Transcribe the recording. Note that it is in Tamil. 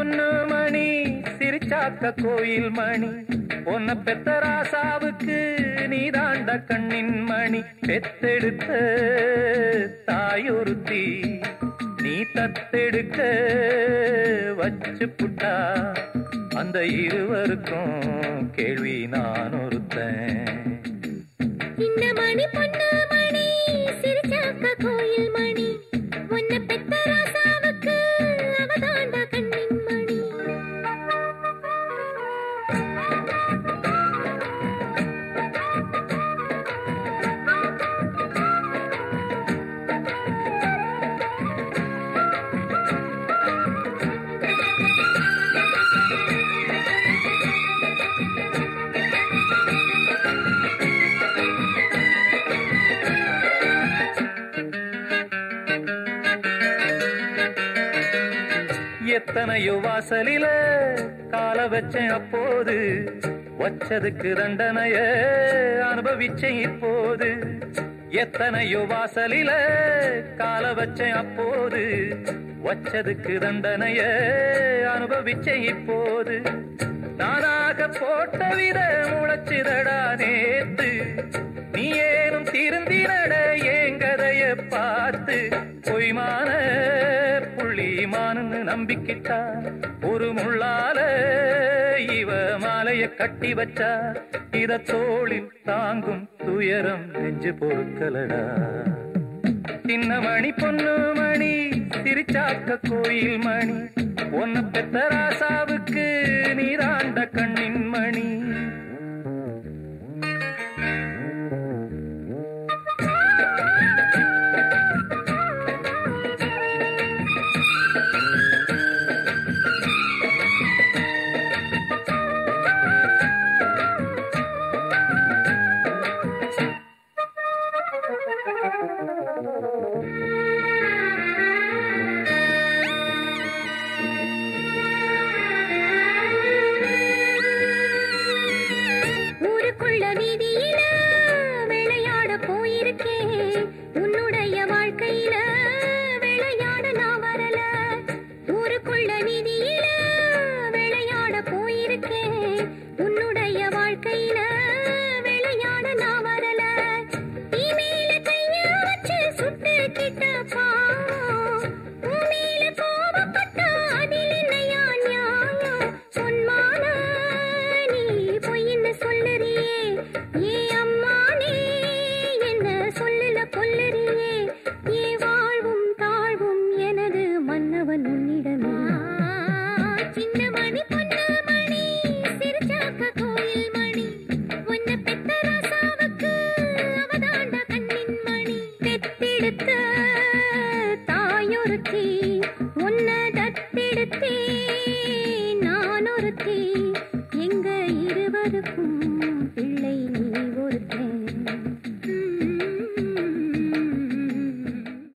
பொண்ணு மணி சிரிச்சாக்க கோயில் மணி உன்னை பெத்த ராசாவுக்கு நீ தாண்ட கண்ணின் மணி பெத்தெடுத்த தாயொருத்தி நீ தத்தெடுக்க வச்சு புட்டா அந்த இருவருக்கும் கேள்வி நான் ஒருத்தன் சின்ன மணி பொண்ணு மணி சிரிச்சாக்க கோயில் மணி உன்னை பெத்த ராசாவுக்கு அவதாண்ட கண்ணின் மணி எத்தனையோ வாசலில கால வச்சேன் அப்போது வச்சதுக்கு தண்டனைய அனுபவிச்சேன் இப்போது எத்தனையோ வாசலில கால வச்சேன் அப்போது வச்சதுக்கு தண்டனைய அனுபவிச்சேன் இப்போது நானாக போட்ட வித முளைச்சுதடா நேத்து நீ ஏனும் திருந்தினட ஏங்கதைய பார்த்து பொய்மான புள்ளிமானு நம்பிக்கிட்டா ஒரு முள்ளால இவ மாலைய கட்டி வச்சா இத தோளில் தாங்கும் துயரம் நெஞ்சு பொறுக்கலடா சின்ன மணி பொண்ணு மணி சிரிச்சாக்க கோயில் மணி ஒன்னு பெத்த ராசாவுக்கு நீராண்ட கண்ணின் மணி ஊருக்குள்ள வீதியில விளையாட போயிருக்கேன் உன்னுடைய வாழ்க்கையில விளையாட நான் வரல ஊருக்குள்ள வீதியில விளையாட போயிருக்கேன் உன்னுடைய வாழ்க்கையில விளையாட நான் வரல நீ மேல கைய வச்சு சுட்டுக்கிட்ட பாவம் உன் மேல கோபப்பட்டா அதில் என்னையா நியாயம் பொன்மான நீ பொய்ன்னு சொல்லுறியே ஏ அம்மானே என்ன சொல்லல கொல்லுறியே ஏ வாழ்வும் தாழ்வும் எனது மன்னவன் உன்னிடமே சின்ன மணி பொண்ணு மணி சிரிச்சாக்க கோயில் மணி உன்னை பெத்த ராசாவுக்கு அவதாண்ட கண்ணின் மணி பெத்தெடுத்த தாயொருத்தி உன்னை தத்தெடுத்தே நான் ஒருத்தி